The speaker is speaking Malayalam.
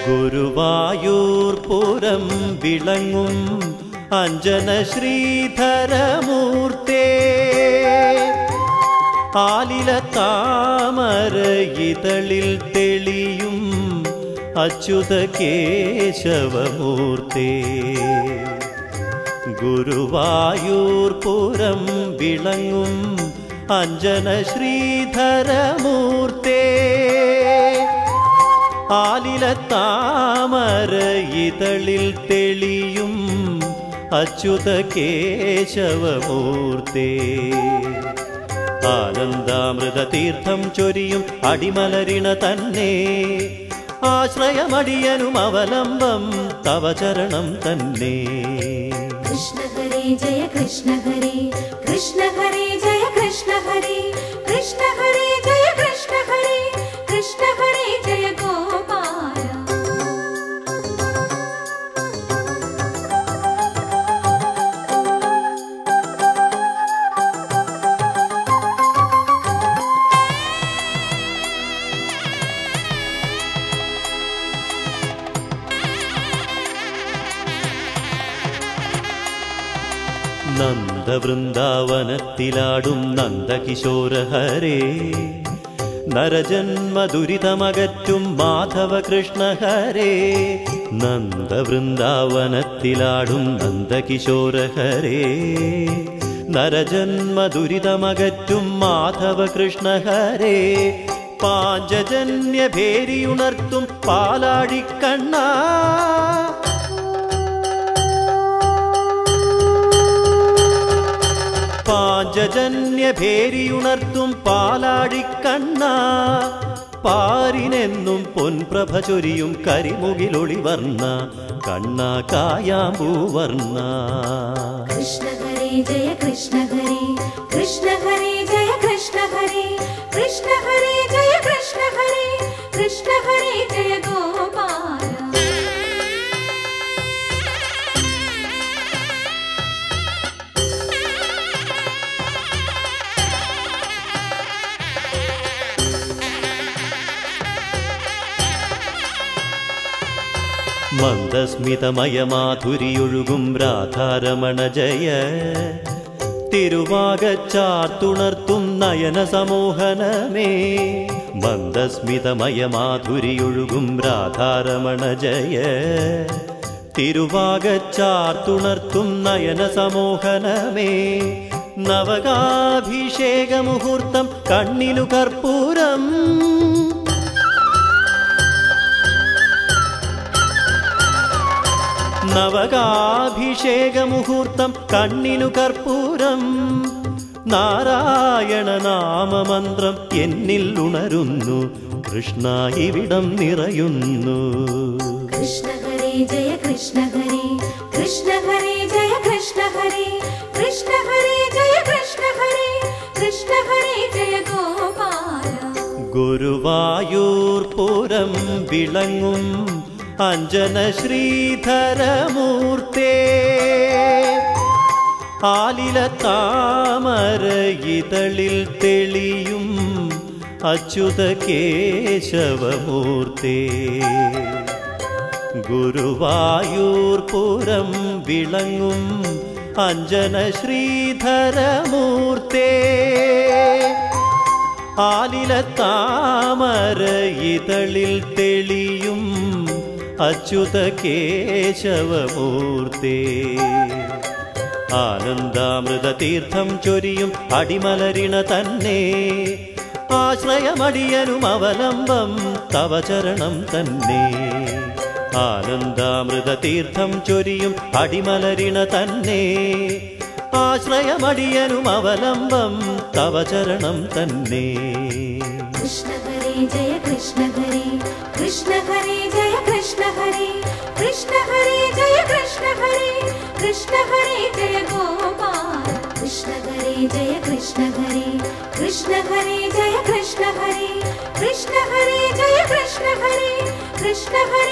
ഗുരുവായൂർ പുരം വിളങ്ങും അഞ്ജന ശ്രീധരമൂർത്തേ ആലില താമര ഇതളിൽ തെളിയും അച്യുത കേശവമൂർത്തേ ഗുരുവായൂർ പുരം വിളങ്ങും അഞ്ജന ശ്രീധരമൂർത്തേ ആലില താമര ഇതളിൽ തെളിയും അച്യുത കേശവമൂർത്തേ ആനന്ദാമൃത തീർത്ഥം ചൊരിയും അടിമലരിണ തന്നെ ആശ്രയമടിയനും അവലംബം തവ ചരണം തന്നെ कृष्ण हरे जय कृष्ण हरे कृष्ण हरे जय कृष्ण हरे कृष्ण हरे जय कृष्ण हरे कृष्ण हरे जय गोपाल നന്ദവൃന്ദാവനത്തിലാടും നന്ദകിശോര ഹരേ നരജന്മദുരിതമകറ്റും മാധവ കൃഷ്ണ ഹരേ നന്ദവൃന്ദാവനത്തിലാടും നന്ദകിശോര ഹരേ നരജന്മദുരിതമകറ്റും മാധവ കൃഷ്ണ ഹരേ പാഞ്ചജന്യ ഭേരിയുണർത്തും പാലാടിക്കണ്ണാ പാഞ്ചജന്യ ഭേരിയുണർത്തും പാലാടിക്കണ്ണ പാരിനെന്നും പൊൻപ്രഭ ചൊരിയും കരിമുകിലൊളിവർണ്ണ കണ്ണ കായാമ്പൂവർണ്ണ कृष्ण हरे जय कृष्ण हरे कृष्ण हरे जय कृष्ण हरे कृष्ण हरे जय कृष्ण हरे कृष्ण हरे जय गोपाल മന്ദസ്മിതമയമാധുരിയൊഴുകും രാധാരമണ ജയ തിരുവാകച്ചാർത്തുണർത്തും നയന സമോഹനമേ മന്ദസ്മിതമയമാധുരിയൊഴുകും രാധാരമണ ജയ തിരുവാകച്ചാർത്തുണർത്തും നയന സമോഹനമേ നവകാഭിഷേക മുഹൂർത്തം കണ്ണിലു കർപ്പൂരം നവകാഭിഷേക മുഹൂർത്തം കണ്ണിനു കർപ്പൂരം നാരായണ നാമമന്ത്രം എന്നിൽ ഉണരുന്നു കൃഷ്ണ ഇവിടം നിറയുന്നു कृष्ण हरे जय कृष्ण हरे कृष्ण हरे जय कृष्ण हरे कृष्ण हरे जय कृष्ण हरे कृष्ण हरे जय गोपाल ഗുരുവായൂർ പുരം വിളങ്ങും അഞ്ജന ശ്രീധരമൂർത്തേ ആലില താമര ഇതളിൽ തെളിയും അച്യുത കേശവമൂർത്തേ ഗുരുവായൂർ പുരം വിളങ്ങും അഞ്ജന ശ്രീധരമൂർത്തേ ആലില താമര ഇതളിൽ തെളിയും അച്യുത കേശവമൂർത്തേ ആനന്ദാമൃത തീർത്ഥം ചൊരിയും അടിമലരിണ തന്നെ ആശ്രയമടിയനും അവലംബം തവ ചരണം തന്നെ ആനന്ദാമൃത തീർത്ഥം ചൊരിയും അടിമലരിണ തന്നെ ആശ്രയമടിയനും അവലംബം തവ ചരണം തന്നെ कृष्ण हरे जय कृष्ण हरे कृष्ण हरे जय कृष्ण हरे कृष्ण हरे जय कृष्ण हरे कृष्ण हरे जय गोपाल कृष्ण हरे जय कृष्ण हरे कृष्ण हरे जय कृष्ण हरे कृष्ण हरे जय कृष्ण हरे कृष्ण हरे